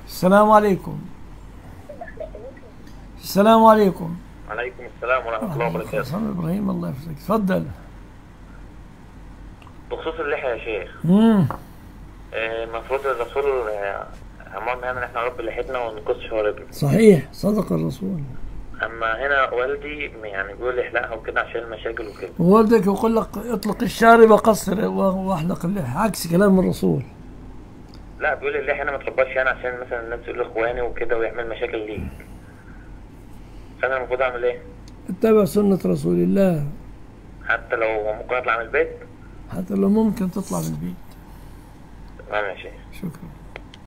السلام عليكم السلام عليكم عليكم السلام ورحمة الله وبركاته حسن ابراهيم الله يحفظك تفضل بخصوص اللحية يا شيخ امم آه، المفروض الرسول آه، أمرنا يعني إن إحنا نربي لحيتنا ونقص شواربنا صحيح صدق الرسول أما هنا والدي يعني بيقول لي احلقها وكده عشان المشاكل وكده ووالدك يقول لك اطلق الشارب قصر واحلق اللحى عكس كلام الرسول لا بيقول لي اللحية أنا ما ترباش يعني عشان مثلا الناس تقول إخواني وكده ويعمل مشاكل ليك فأنا المفروض أعمل إيه؟ اتبع سنة رسول الله حتى لو ممكن أطلع من البيت؟ حتى لو ممكن تطلع من البيت تمام يا شيخ شكرا